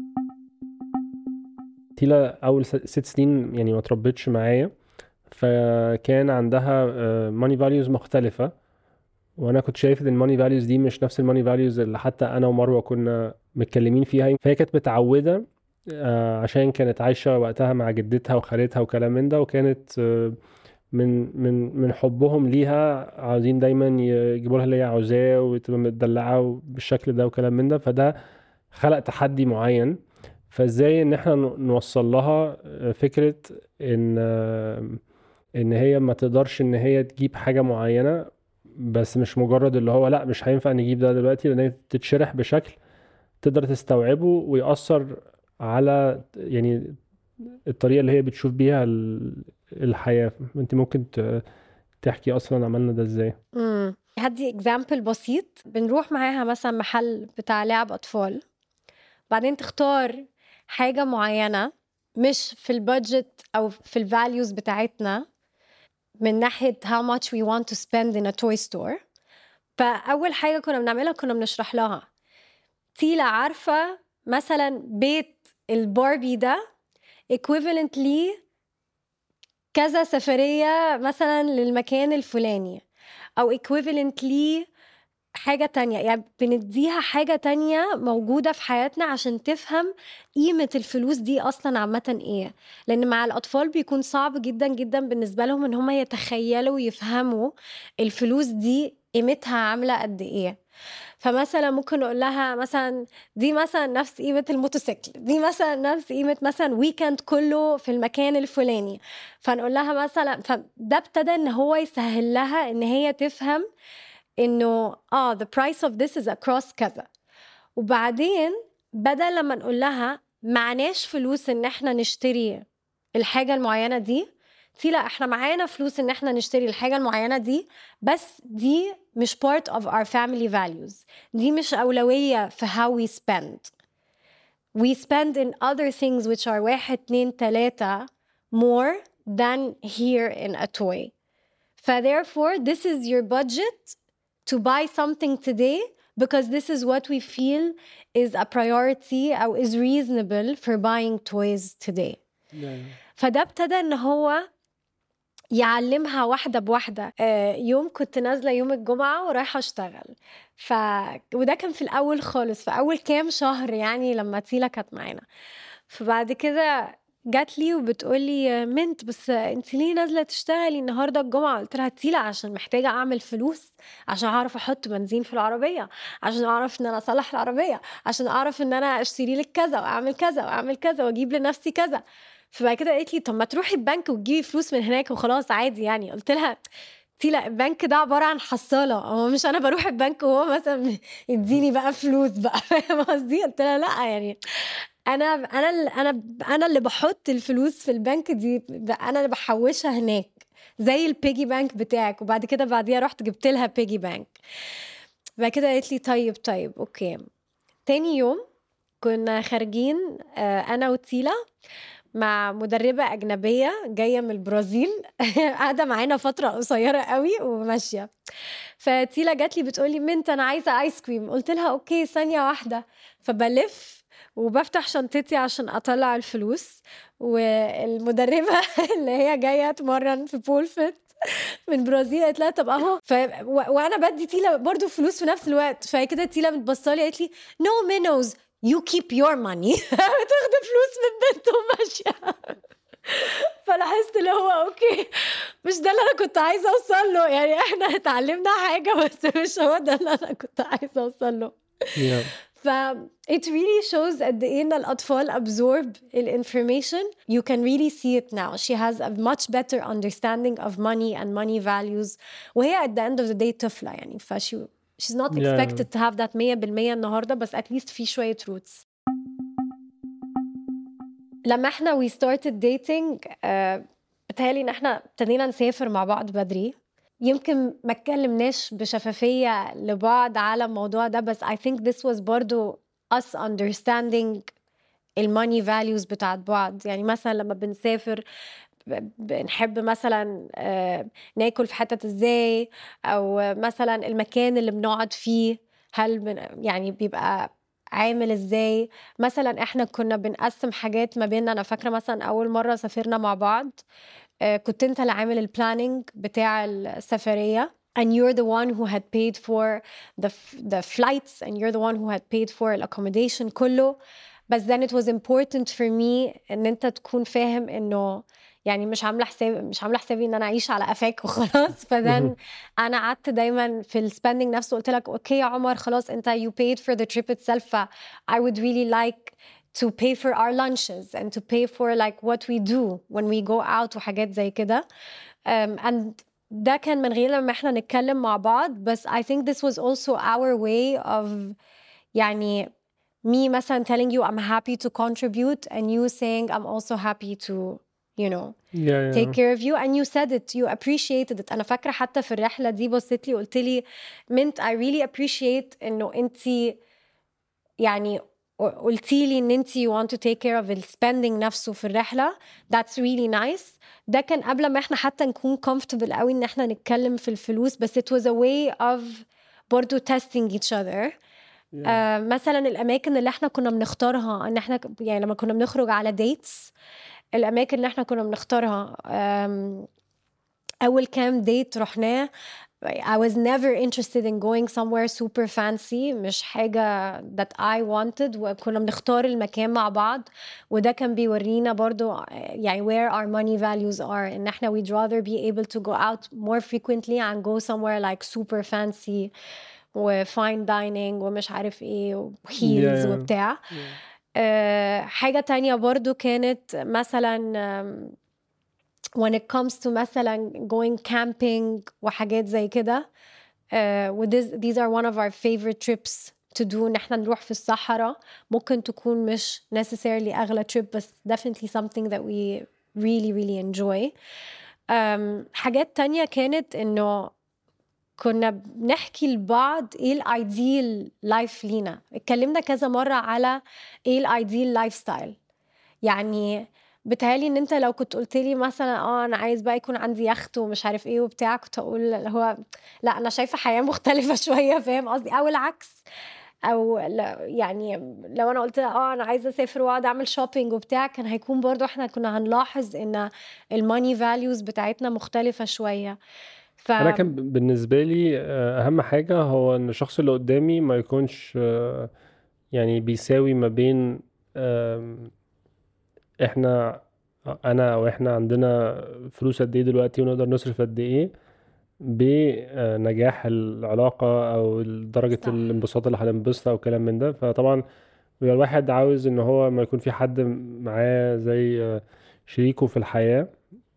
تيلا اول س- ست سنين يعني ما تربتش معايا فكان عندها ماني فاليوز مختلفة وانا كنت شايف ان الماني فاليوز دي مش نفس الماني فاليوز اللي حتى انا ومروه كنا متكلمين فيها فهي كانت متعوده آه، عشان كانت عايشه وقتها مع جدتها وخالتها وكلام من ده وكانت آه، من من من حبهم ليها عاوزين دايما يجيبوا لها اللي هي عاوزاه وتبقى متدلعه بالشكل ده وكلام من ده فده خلق تحدي معين فازاي ان احنا نوصل لها آه، فكره ان آه، ان هي ما تقدرش ان هي تجيب حاجه معينه بس مش مجرد اللي هو لا مش هينفع نجيب ده دلوقتي لان هي تتشرح بشكل تقدر تستوعبه ويأثر على يعني الطريقة اللي هي بتشوف بيها ال- الحياة انت ممكن ت- تحكي اصلا عملنا ده ازاي امم هدي اكزامبل بسيط بنروح معاها مثلا محل بتاع لعب اطفال بعدين تختار حاجه معينه مش في البادجت او في الفاليوز بتاعتنا من ناحيه how much we want to spend in a toy store فاول حاجه كنا بنعملها كنا بنشرح لها تيلا عارفه مثلا بيت الباربي ده equivalent ليه كذا سفريه مثلا للمكان الفلاني او equivalent ليه حاجة تانية يعني بنديها حاجة تانية موجودة في حياتنا عشان تفهم قيمة الفلوس دي أصلا عامة إيه لأن مع الأطفال بيكون صعب جدا جدا بالنسبة لهم إن هم يتخيلوا ويفهموا الفلوس دي قيمتها عاملة قد إيه فمثلا ممكن نقول لها مثلا دي مثلا نفس قيمة الموتوسيكل دي مثلا نفس قيمة مثلا ويكند كله في المكان الفلاني فنقول لها مثلا فده ابتدى ان هو يسهل لها ان هي تفهم انه اه the price of this is across كذا وبعدين بدل لما نقول لها معناش فلوس ان احنا نشتري الحاجة المعينة دي في لا احنا معانا فلوس ان احنا نشتري الحاجة المعينة دي بس دي مش part of our family values دي مش أولوية في how we spend we spend in other things which are واحد اتنين تلاتة more than here in a toy ف therefore this is your budget to buy something today because this is what we feel is a priority أو is reasonable for buying toys today فده ابتدى ان هو يعلمها واحدة بواحدة آه، يوم كنت نازلة يوم الجمعة ورايحة اشتغل ف... وده كان في الأول خالص في أول كام شهر يعني لما تيلا كانت معانا فبعد كده جات لي وبتقول لي منت بس انت ليه نازله تشتغلي النهارده الجمعه قلت لها تيلا عشان محتاجه اعمل فلوس عشان اعرف احط بنزين في العربيه عشان اعرف ان انا اصلح العربيه عشان اعرف ان انا اشتري لك كذا واعمل كذا واعمل كذا واجيب لنفسي كذا فبعد كده قالت لي طب ما تروحي البنك وتجيبي فلوس من هناك وخلاص عادي يعني قلت لها تيلا البنك ده عباره عن حصاله هو مش انا بروح البنك وهو مثلا يديني بقى فلوس بقى فاهم قصدي قلت لها لا يعني انا انا اللي انا انا اللي بحط الفلوس في البنك دي انا اللي بحوشها هناك زي البيجي بانك بتاعك وبعد كده بعديها رحت جبت لها بيجي بانك بعد كده قالت لي طيب طيب اوكي تاني يوم كنا خارجين آه، انا وتيلا مع مدربة أجنبية جاية من البرازيل قاعدة معانا فترة قصيرة قوي وماشية فتيلا جات لي بتقول لي منت أنا عايزة آيس كريم قلت لها أوكي ثانية واحدة فبلف وبفتح شنطتي عشان اطلع الفلوس والمدربه اللي هي جايه تمرن في بول فيت من برازيل قالت لها طب اهو ف... و... وانا بدي تيلا برضو فلوس في نفس الوقت فهي كده تيلا متبصه لي قالت لي نو مينوز يو كيب يور ماني بتاخد فلوس من بنت وماشيه فلاحظت اللي هو اوكي مش ده اللي انا كنت عايزه اوصل له يعني احنا اتعلمنا حاجه بس مش هو ده اللي انا كنت عايزه اوصل له yeah. ف it really shows قد ايه ان الاطفال absorb information you can really see it now she has a much better understanding of money and money values وهي at the end of the day طفله يعني ف she she's not expected yeah. to have that 100% النهارده بس at least في شويه roots لما احنا we started dating uh, بتهيألي ان احنا ابتدينا نسافر مع بعض بدري يمكن ما اتكلمناش بشفافية لبعض على الموضوع ده بس I think this was برضو us understanding الماني values بتاعت بعض يعني مثلا لما بنسافر بنحب مثلا آه، ناكل في حتة ازاي او مثلا المكان اللي بنقعد فيه هل يعني بيبقى عامل ازاي مثلا احنا كنا بنقسم حاجات ما بيننا انا فاكره مثلا اول مره سافرنا مع بعض آه، كنت انت اللي عامل البلاننج بتاع السفريه and you're the one who had paid for the the flights and you're the one who had paid for accommodation كله بس then it was important for me ان انت تكون فاهم انه يعني مش عامله حسابي مش عامله حسابي ان انا اعيش على قفاك وخلاص فذن انا قعدت دايما في السبندنج نفسه قلت لك اوكي يا عمر خلاص انت you paid for the trip itself ف I would really like to pay for our lunches and to pay for like what we do when we go out وحاجات زي كده um, and ده كان من غير لما احنا نتكلم مع بعض بس I think this was also our way of يعني me مثلا telling you I'm happy to contribute and you saying I'm also happy to you know yeah, yeah. take care of you and you said it you appreciated it انا فاكره حتى في الرحله دي بصيت لي قلت لي منت I really appreciate انه انت يعني قلتي لي ان انت you want to take care of the spending نفسه في الرحله that's really nice ده كان قبل ما احنا حتى نكون comfortable قوي ان احنا نتكلم في الفلوس بس it was a way of برضه testing each other yeah. آه مثلا الاماكن اللي احنا كنا بنختارها ان احنا يعني لما كنا بنخرج على ديتس الاماكن اللي احنا كنا بنختارها اول كام ديت رحناه I was never interested in going somewhere super fancy مش حاجة that I wanted وكنا بنختار المكان مع بعض وده كان بيورينا برضو يعني where our money values are ان احنا we'd rather be able to go out more frequently and go somewhere like super fancy و fine dining ومش عارف ايه وهيلز yeah, yeah. وبتاع yeah. uh, حاجة تانية برضو كانت مثلا um, when it comes to مثلا going camping وحاجات زي كده uh, these are one of our favorite trips to do ان احنا نروح في الصحراء ممكن تكون مش necessarily اغلى trip بس definitely something that we really really enjoy um, حاجات تانية كانت انه كنا بنحكي لبعض ايه الايديال لايف لينا اتكلمنا كذا مرة على ايه الايديال لايف ستايل يعني بتهيألي ان انت لو كنت قلت لي مثلا اه انا عايز بقى يكون عندي يخت ومش عارف ايه وبتاع كنت اقول هو لا انا شايفه حياه مختلفه شويه فاهم قصدي او العكس او يعني لو انا قلت اه انا عايزه اسافر واقعد اعمل شوبينج وبتاع كان هيكون برضو احنا كنا هنلاحظ ان الماني فاليوز بتاعتنا مختلفه شويه ف... انا كان بالنسبه لي آه، اهم حاجه هو ان الشخص اللي قدامي ما يكونش يعني بيساوي ما بين احنا انا او احنا عندنا فلوس قد ايه دلوقتي ونقدر نصرف قد ايه بنجاح العلاقة او درجة صح الانبساط اللي هننبسطها او كلام من ده فطبعا بيبقى الواحد عاوز ان هو ما يكون في حد معاه زي شريكه في الحياة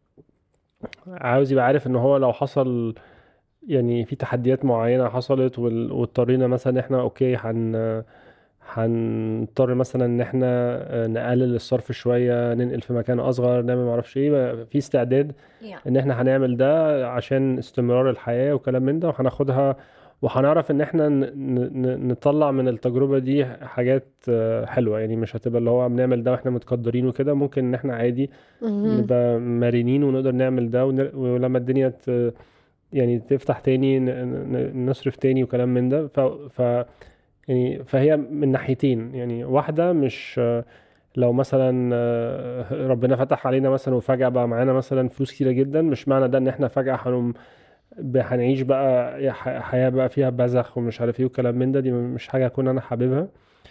عاوز يبقى عارف ان هو لو حصل يعني في تحديات معينة حصلت وال- واضطرينا مثلا احنا اوكي هن هنضطر مثلا ان احنا آه، نقلل الصرف شوية ننقل في مكان اصغر نعمل معرفش ايه بقى في استعداد yeah. ان احنا هنعمل ده عشان استمرار الحياة وكلام من ده وهناخدها وهنعرف ان احنا ن- ن- نطلع من التجربة دي حاجات آه، حلوة يعني مش هتبقى اللي هو بنعمل ده واحنا متقدرين وكده ممكن ان احنا عادي مهم. نبقى مرنين ونقدر نعمل ده ونر- ولما الدنيا ت... يعني تفتح تاني ن- ن- نصرف تاني وكلام من ده ف... ف يعني فهي من ناحيتين يعني واحدة مش لو مثلا آه، ربنا فتح علينا مثلا وفجأة بقى معانا مثلا فلوس كتيرة جدا مش معنى ده ان احنا فجأة هنقوم ب- هنعيش بقى ح- حياة بقى فيها بذخ ومش عارف ايه وكلام من ده دي مش حاجة اكون انا حاببها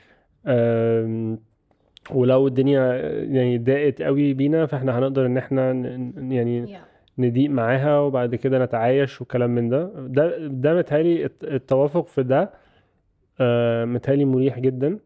آم، ولو الدنيا يعني ضاقت قوي بينا فاحنا هنقدر ان احنا ن- ن- يعني yeah. نضيق معاها وبعد كده نتعايش وكلام من ده ده ده متهيألي الت- التوافق في ده آه، متهيألي مريح جدا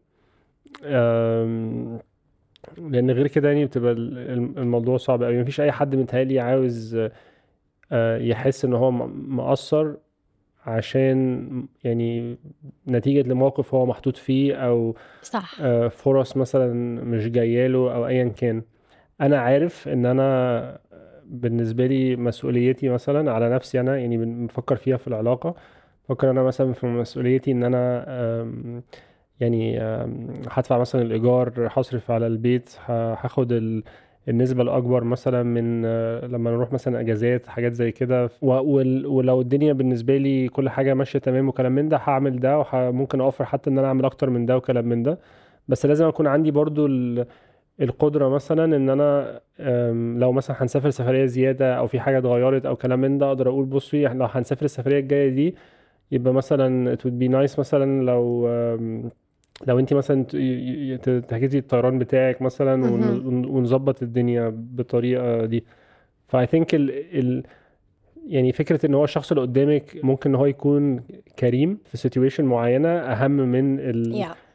آم، لأن غير كده يعني بتبقى ال- الم- الموضوع صعب أوي مفيش أي حد متهيألي عاوز آه، يحس إن هو م- مقصر عشان يعني نتيجة لموقف هو محطوط فيه أو صح آه، فرص مثلا مش جاياله أو أيا كان انا عارف ان انا بالنسبه لي مسؤوليتي مثلا على نفسي انا يعني بفكر فيها في العلاقه بفكر انا مثلا في مسؤوليتي ان انا أم، يعني أم، هدفع مثلا الايجار هصرف على البيت ه- هاخد ال- النسبة الأكبر مثلا من آه، لما نروح مثلا أجازات حاجات زي كده و- وال- ولو الدنيا بالنسبة لي كل حاجة ماشية تمام وكلام من ده هعمل ده وممكن أوفر حتى إن أنا أعمل أكتر من ده وكلام من ده بس لازم أكون عندي برضو ال- القدرة مثلا ان انا أم، لو مثلا هنسافر سفرية زيادة او في حاجة اتغيرت او كلام من ده اقدر اقول بصي احنا لو هنسافر السفرية الجاية دي يبقى مثلا it would be nice مثلا لو أم، لو انت مثلا ت- ي- ي- ت- تحجزي الطيران بتاعك مثلا ون- مهم. ون- ونظبط الدنيا بالطريقة دي فاي ثينك ال ال يعني فكرة ان هو الشخص اللي قدامك ممكن ان هو يكون كريم في سيتويشن معينة اهم من ال yeah.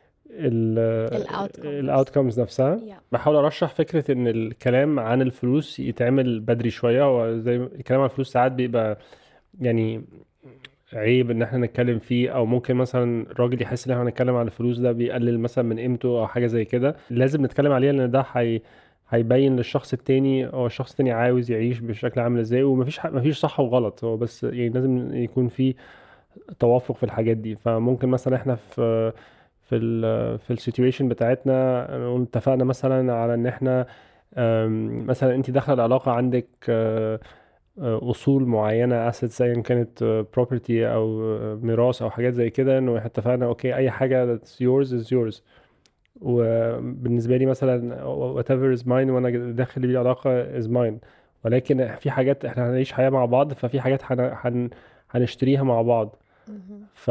ال الoutcomes. الاوتكمز نفسها yeah. بحاول ارشح فكره ان الكلام عن الفلوس يتعمل بدري شويه وزي الكلام عن الفلوس ساعات بيبقى يعني عيب ان احنا نتكلم فيه او ممكن مثلا الراجل يحس ان احنا هنتكلم عن الفلوس ده بيقلل مثلا من قيمته او حاجه زي كده لازم نتكلم عليها لان ده هي هيبين للشخص التاني او الشخص التاني عاوز يعيش بشكل عامل ازاي ومفيش ح- مفيش صح وغلط هو بس يعني لازم يكون في توافق في الحاجات دي فممكن مثلا احنا في في ال في السيتويشن بتاعتنا نقول اتفقنا مثلا على ان احنا أم، مثلا انت داخله العلاقه عندك أه، أه، اصول معينه اسيتس ايا كانت بروبرتي او أه، ميراث او حاجات زي كده انه احنا اتفقنا اوكي اي حاجه that's yours is yours وبالنسبه لي مثلا whatever is mine وانا داخل بيه علاقه is mine ولكن في حاجات احنا هنعيش حياه مع بعض ففي حاجات هن... هن... هنشتريها مع بعض مهم. ف...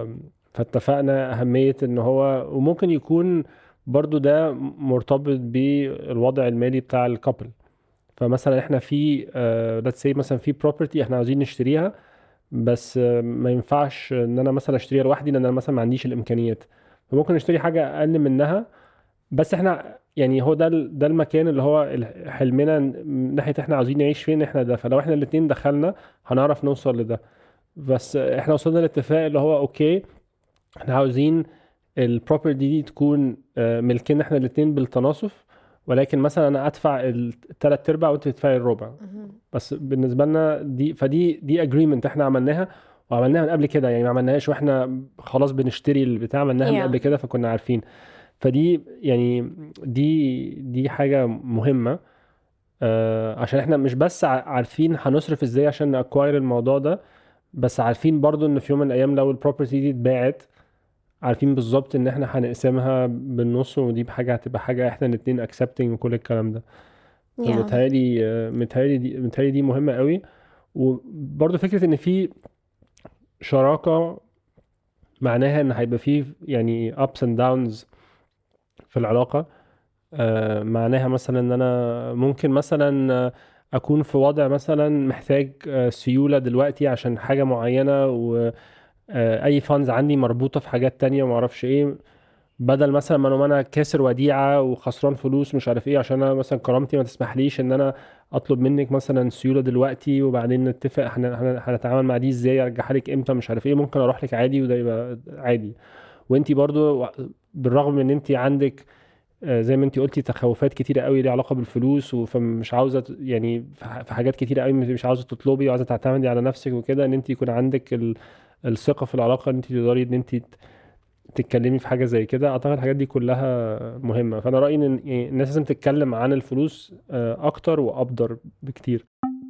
فاتفقنا أهمية إن هو وممكن يكون برضو ده مرتبط بالوضع المالي بتاع الكابل فمثلا احنا في uh, let's say مثلا في property احنا عاوزين نشتريها بس آه، ما ينفعش ان انا مثلا اشتريها لوحدي لان انا مثلا ما عنديش الامكانيات فممكن نشتري حاجة اقل منها بس احنا يعني هو ده ال- ده المكان اللي هو ال- حلمنا من ناحية احنا عاوزين نعيش فين احنا ده فلو احنا الاتنين دخلنا هنعرف نوصل لده بس احنا وصلنا لاتفاق اللي هو اوكي احنا عاوزين البروبرتي دي تكون آه، ملكنا احنا الاتنين بالتناصف ولكن مثلا انا ادفع الثلاث ارباع وانت تدفعي الربع مهم. بس بالنسبه لنا دي فدي دي اجريمنت احنا عملناها وعملناها من قبل كده يعني ما عملناهاش واحنا خلاص بنشتري البتاع عملناها من Yeah. قبل كده فكنا عارفين فدي يعني دي دي حاجه مهمه آه، عشان احنا مش بس ع- عارفين هنصرف ازاي عشان نأكواير الموضوع ده بس عارفين برضو ان في يوم من الايام لو البروبرتي دي اتباعت عارفين بالظبط ان احنا هنقسمها بالنص ودي بحاجه هتبقى حاجه احنا الاتنين اكسبتنج وكل الكلام ده yeah. فمتهيألي آه، متهيألي دي متهيألي دي مهمه قوي وبرضو فكره ان في شراكه معناها ان هيبقى في يعني ups and downs في العلاقه آه، معناها مثلا ان انا ممكن مثلا اكون في وضع مثلا محتاج آه، سيولة دلوقتي عشان حاجة معينة واي فانز عندي مربوطة في حاجات تانية ومعرفش ايه بدل مثلا ما انا كاسر وديعه وخسران فلوس مش عارف ايه عشان انا مثلا كرامتي ما تسمحليش ان انا اطلب منك مثلا سيوله دلوقتي وبعدين نتفق هنتعامل مع دي ازاي ارجعها لك امتى مش عارف ايه ممكن اروح لك عادي وده يبقى عادي وانت برضو بالرغم من ان انت عندك آه، زي ما انت قلتي تخوفات كتيره قوي ليها علاقه بالفلوس فمش عاوزه يعني في حاجات كتيره قوي مش عاوزه تطلبي وعاوزه تعتمدي على نفسك وكده ان انت يكون عندك الثقه في العلاقه ان انت تقدري ان انت تتكلمي في حاجه زي كده اعتقد الحاجات دي كلها مهمه فانا رايي ان يعني الناس لازم تتكلم عن الفلوس آه، اكتر وابدر بكتير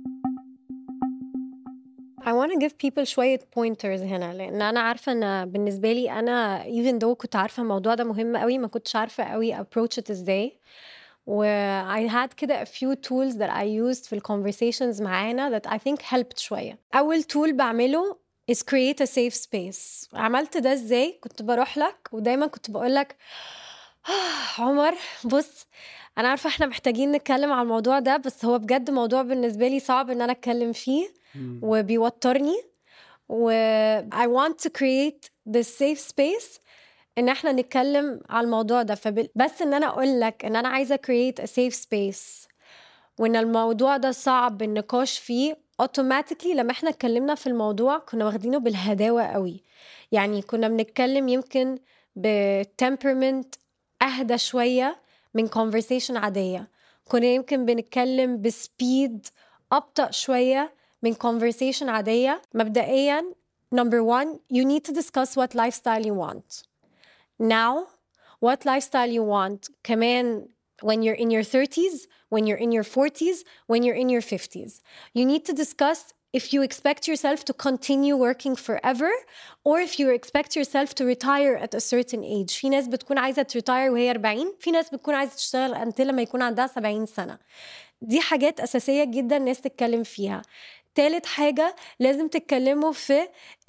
I want to give people شوية pointers هنا لأن أنا عارفة إن بالنسبة لي أنا even though كنت عارفة الموضوع ده مهم قوي ما كنتش عارفة قوي approach it إزاي و I had كده a few tools that I used في ال conversations معانا that I think helped شوية أول tool بعمله is create a safe space عملت ده ازاي كنت بروح لك ودايما كنت بقول لك آه عمر بص انا عارفه احنا محتاجين نتكلم على الموضوع ده بس هو بجد موضوع بالنسبه لي صعب ان انا اتكلم فيه وبيوترني و I want to create this safe space ان احنا نتكلم على الموضوع ده فبس ان انا اقول لك ان انا عايزه create a safe space وان الموضوع ده صعب النقاش فيه اوتوماتيكلي لما احنا اتكلمنا في الموضوع كنا واخدينه بالهداوه قوي يعني كنا بنتكلم يمكن بتمبرمنت اهدى شويه من conversation عاديه كنا يمكن بنتكلم بسبيد ابطا شويه من conversation عاديه مبدئيا number one you need to discuss what lifestyle you want now what lifestyle you want كمان when you're in your 30s, when you're in your 40s, when you're in your 50s. You need to discuss if you expect yourself to continue working forever or if you expect yourself to retire at a certain age. في ناس بتكون عايزة تريتاير وهي 40 في ناس بتكون عايزة تشتغل انت لما يكون عندها 70 سنة دي حاجات أساسية جدا الناس تتكلم فيها تالت حاجة لازم تتكلموا في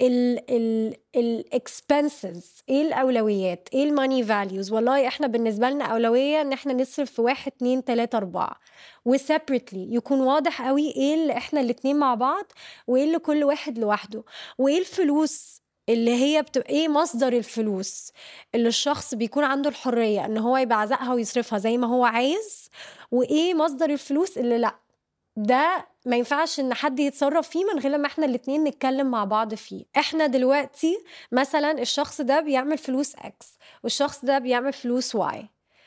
الاكسبنسز ايه الاولويات ايه الماني فاليوز والله احنا بالنسبه لنا اولويه ان احنا نصرف في واحد اتنين تلاته اربعه وسيبريتلي يكون واضح قوي ايه اللي احنا الاتنين مع بعض وايه اللي كل واحد لوحده وايه الفلوس اللي هي بتبقى ايه مصدر الفلوس اللي الشخص بيكون عنده الحريه ان هو يبعزقها ويصرفها زي ما هو عايز وايه مصدر الفلوس اللي لا ده ما ينفعش ان حد يتصرف فيه من غير ما احنا الاتنين نتكلم مع بعض فيه احنا دلوقتي مثلا الشخص ده بيعمل فلوس اكس والشخص ده بيعمل فلوس واي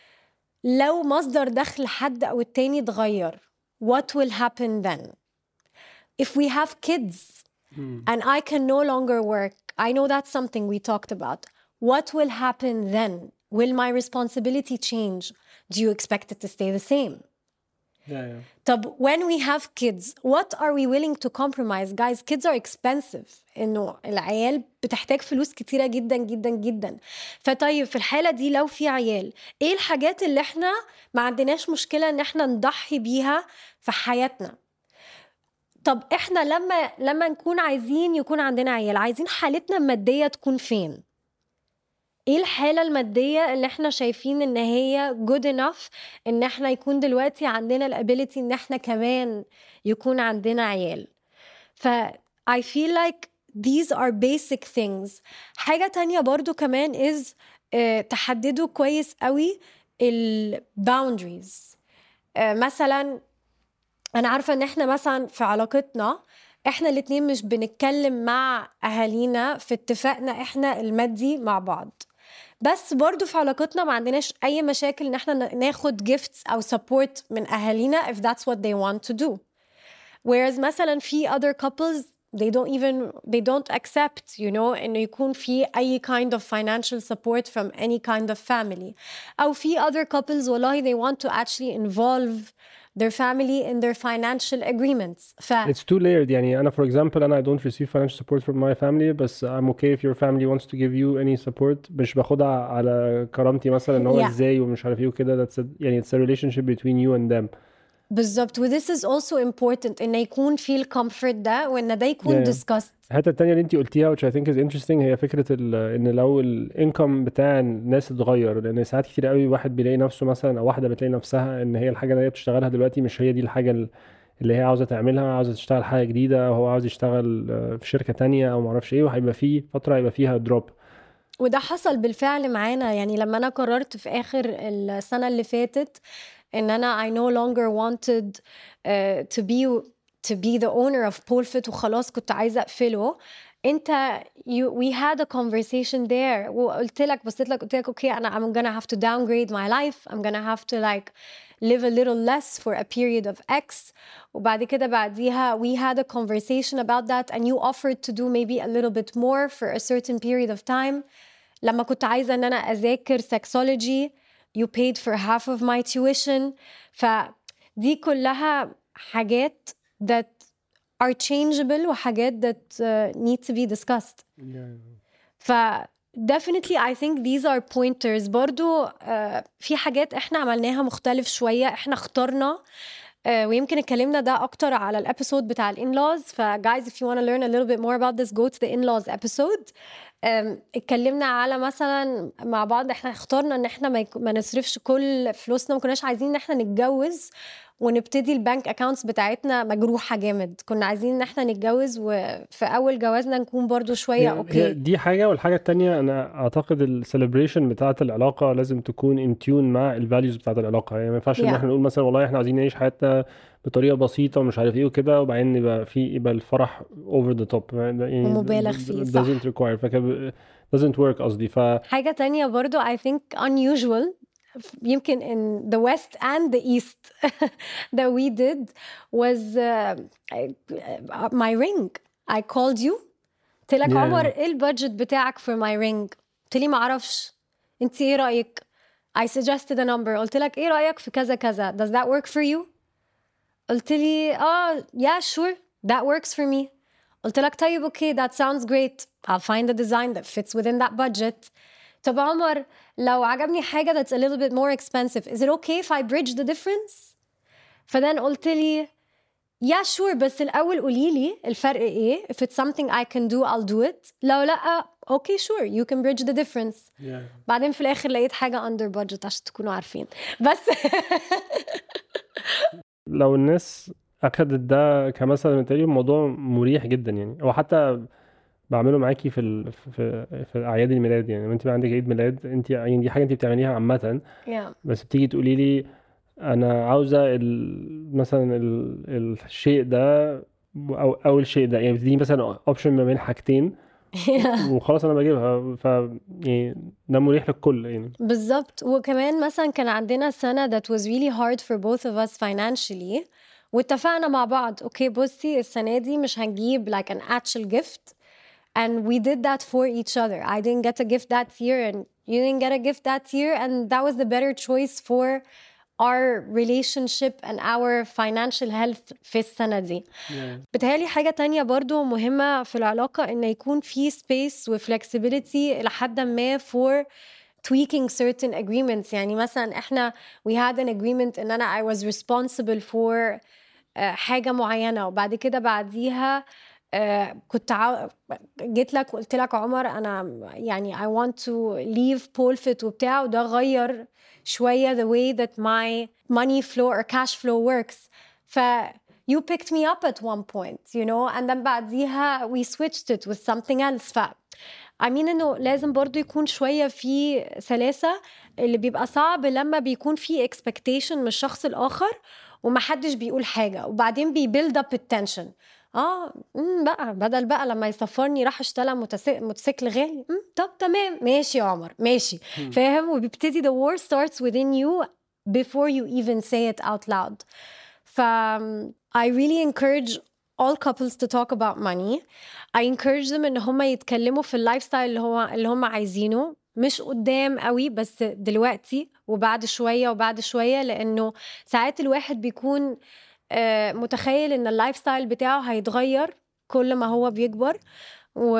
لو مصدر دخل حد او التاني اتغير what will happen then if we have kids and I can no longer work I know that's something we talked about what will happen then will my responsibility change do you expect it to stay the same yeah, yeah. طب when we have kids what are we willing to compromise guys kids are expensive انه العيال بتحتاج فلوس كتيرة جدا جدا جدا فطيب في الحالة دي لو في عيال ايه الحاجات اللي احنا ما عندناش مشكلة ان احنا نضحي بيها في حياتنا طب احنا لما لما نكون عايزين يكون عندنا عيال عايزين حالتنا المادية تكون فين ايه الحالة المادية اللي احنا شايفين ان هي good enough ان احنا يكون دلوقتي عندنا الابيليتي ان احنا كمان يكون عندنا عيال ف I feel like these are basic things حاجة تانية برضو كمان is uh, تحددوا كويس قوي ال boundaries uh, مثلا انا عارفة ان احنا مثلا في علاقتنا احنا الاتنين مش بنتكلم مع اهالينا في اتفاقنا احنا المادي مع بعض بس برضو في علاقتنا ما عندناش اي مشاكل ان احنا ناخد gifts او support من اهالينا if that's what they want to do whereas مثلا في other couples they don't even they don't accept you know انه يكون في اي kind of financial support from any kind of family او في other couples والله they want to actually involve their family in their financial agreements ف It's too layered يعني أنا for example أنا I don't receive financial support from my family بس I'm okay if your family wants to give you any support مش باخدها على كرامتي مثلا ان هو yeah. ازاي ومش عارف ايه وكده that's a, يعني it's a relationship between you and them بالظبط و this is also important ان يكون في الكومفورت ده وان ده يكون Yeah, yeah. discussed الحته التانيه اللي انت قلتيها which I think is interesting هي فكره ال- ان لو الانكم بتاع الناس اتغير لان ساعات كتير قوي واحد بيلاقي نفسه مثلا او واحده بتلاقي نفسها ان هي الحاجه اللي هي بتشتغلها دلوقتي مش هي دي الحاجه ال- اللي هي عاوزه تعملها عاوزه تشتغل حاجه جديده هو عاوز يشتغل آه، في شركه تانية او معرفش ايه وهيبقى في فتره هيبقى فيها دروب وده حصل بالفعل معانا يعني لما انا قررت في اخر السنه اللي فاتت ان انا I no longer wanted uh, to be to be the owner of Polfit وخلاص كنت عايزه اقفله انت you, we had a conversation there وقلت لك بصيت لك قلت لك اوكي انا I'm gonna have to downgrade my life I'm gonna have to like live a little less for a period of X وبعد كده بعديها we had a conversation about that and you offered to do maybe a little bit more for a certain period of time لما كنت عايزة ان انا اذاكر sexology you paid for half of my tuition فدي كلها حاجات that are changeable وحاجات that uh, need to be discussed ف definitely I think these are pointers برضو آه، في حاجات احنا عملناها مختلف شوية احنا اخترنا آه، ويمكن اتكلمنا ده اكتر على الابيسود بتاع الانلوز ف guys if you want to learn a little bit more about this go to the in-laws episode آم، اتكلمنا على مثلا مع بعض احنا اخترنا ان احنا ما, يك- ما نصرفش كل فلوسنا ما كناش عايزين ان احنا نتجوز ونبتدي البنك اكاونتس بتاعتنا مجروحه جامد كنا عايزين ان احنا نتجوز وفي اول جوازنا نكون برضو شويه هي هي اوكي دي حاجة والحاجة التانية أنا أعتقد السليبريشن بتاعة العلاقة لازم تكون ان تيون مع الفاليوز بتاعة العلاقة يعني ما ينفعش إن Yeah. احنا نقول مثلا والله احنا عايزين نعيش حياتنا بطريقة بسيطة ومش عارف إيه وكده وبعدين يبقى في يبقى الفرح over the top يعني ومبالغ فيه، صح. doesn't require فكده doesn't work قصدي ف حاجة تانية برضو I think unusual يمكن in the west and the east that we did was uh, my ring I called you قلت لك Yeah. عمر ايه البادجت بتاعك for my ring قلت لي معرفش انت ايه رأيك I suggested a number قلت لك ايه رأيك في كذا كذا does that work for you قلت لي اه yeah sure that works for me قلت لك طيب اوكي that sounds great I'll find a design that fits within that budget طب عمر لو عجبني حاجة that's a little bit more expensive is it okay if I bridge the difference فدان قلت لي yeah sure بس الأول قولي لي الفرق ايه if it's something I can do I'll do it لو لأ okay sure you can bridge the difference بعدين في الآخر لقيت حاجة under budget عشان تكونوا عارفين بس لو الناس أخدت ده كمثل مثالي الموضوع مريح جدا يعني أو حتى بعمله معاكي في ال... في في أعياد الميلاد يعني لما أنت بقى عندك عيد ميلاد أنت يعني دي حاجة أنت بتعمليها عامة yeah. بس بتيجي تقولي لي انا عاوزه ال... مثلا ال... الشيء ده او او الشيء ده يعني بتديني مثلا اوبشن ما بين حاجتين وخلاص انا بجيبها ف يعني ده مريح للكل يعني بالظبط وكمان مثلا كان عندنا سنة that was really hard for both of us financially واتفقنا مع بعض اوكي بصي السنة دي مش هنجيب like an actual gift and we did that for each other I didn't get a gift that year and you didn't get a gift that year and that was the better choice for our relationship and our financial health في السنة دي بتهيألي حاجة تانية برضو مهمة في العلاقة إن يكون في space و flexibility لحد ما for tweaking certain agreements يعني مثلا احنا we had an agreement ان انا I was responsible for uh, حاجة معينة وبعد كده بعديها uh, كنت عاو... جيت لك وقلت لك عمر انا يعني I want to leave Polfit وبتاع وده غير شوية the way that my money flow or cash flow works ف you picked me up at one point you know and then بعديها we switched it with something else ف I mean انه لازم برضو يكون شوية في سلاسة اللي بيبقى صعب لما بيكون في expectation من الشخص الآخر ومحدش بيقول حاجة وبعدين بيبيلد اب التنشن اه امم بقى بدل بقى لما يسفرني راح اشترى متس- موتوسيكل غالي امم طب تمام ماشي يا عمر ماشي فاهم وبيبتدي the war starts within you before you even say it out loud ف I really encourage all couples to talk about money I encourage them ان هم يتكلموا في اللايف ستايل اللي هو اللي هم عايزينه مش قدام قوي بس دلوقتي وبعد شويه وبعد شويه لانه ساعات الواحد بيكون آه، متخيل ان اللايف ستايل بتاعه هيتغير كل ما هو بيكبر و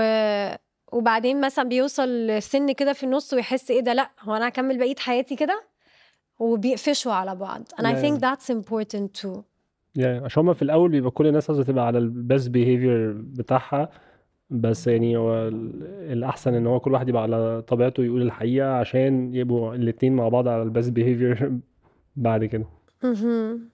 وبعدين مثلا بيوصل لسن كده في النص ويحس ايه ده لا هو انا هكمل بقيه حياتي كده وبيقفشوا على بعض and I Yeah. think that's important too يعني عشان هما في الاول بيبقى كل الناس عايزه تبقى على البيست بيهيفير بتاعها بس يعني هو ال- الاحسن ان هو كل واحد يبقى على طبيعته يقول الحقيقه عشان يبقوا الاتنين مع بعض على البيست بيهيفير بعد كده مهم.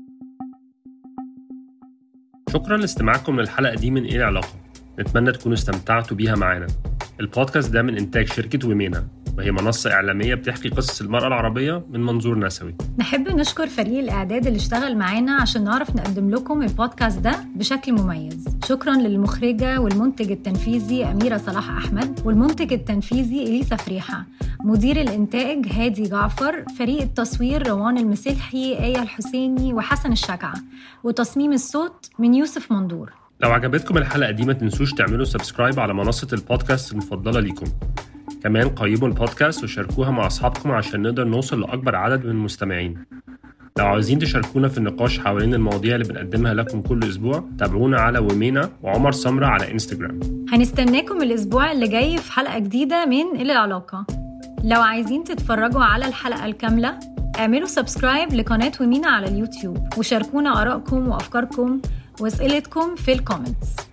شكرا لاستماعكم للحلقه دي من ايه العلاقه نتمنى تكونوا استمتعتوا بيها معانا البودكاست ده من انتاج شركه ويمينا وهي منصه اعلاميه بتحكي قصص المراه العربيه من منظور نسوي نحب نشكر فريق الإعداد اللي اشتغل معانا عشان نعرف نقدم لكم البودكاست ده بشكل مميز شكرا للمخرجة والمنتج التنفيذي أميرة صلاح أحمد والمنتج التنفيذي إليسا فريحة مدير الإنتاج هادي جعفر فريق التصوير روان المسلحي آية الحسيني وحسن الشجعة وتصميم الصوت من يوسف مندور لو عجبتكم الحلقه دي ما تنسوش تعملوا سبسكرايب على منصه البودكاست المفضله ليكم كمان قيموا البودكاست وشاركوها مع اصحابكم عشان نقدر نوصل لاكبر عدد من المستمعين لو عاوزين تشاركونا في النقاش حوالين المواضيع اللي بنقدمها لكم كل اسبوع تابعونا على ومينا وعمر سمرة على انستجرام هنستناكم الأسبوع اللي جاي في حلقة جديدة من إلى العلاقة لو عايزين تتفرجوا على الحلقة الكاملة اعملوا سبسكرايب لقناة ومينا على اليوتيوب وشاركونا آرائكم وأفكاركم وأسئلتكم في الكومنتس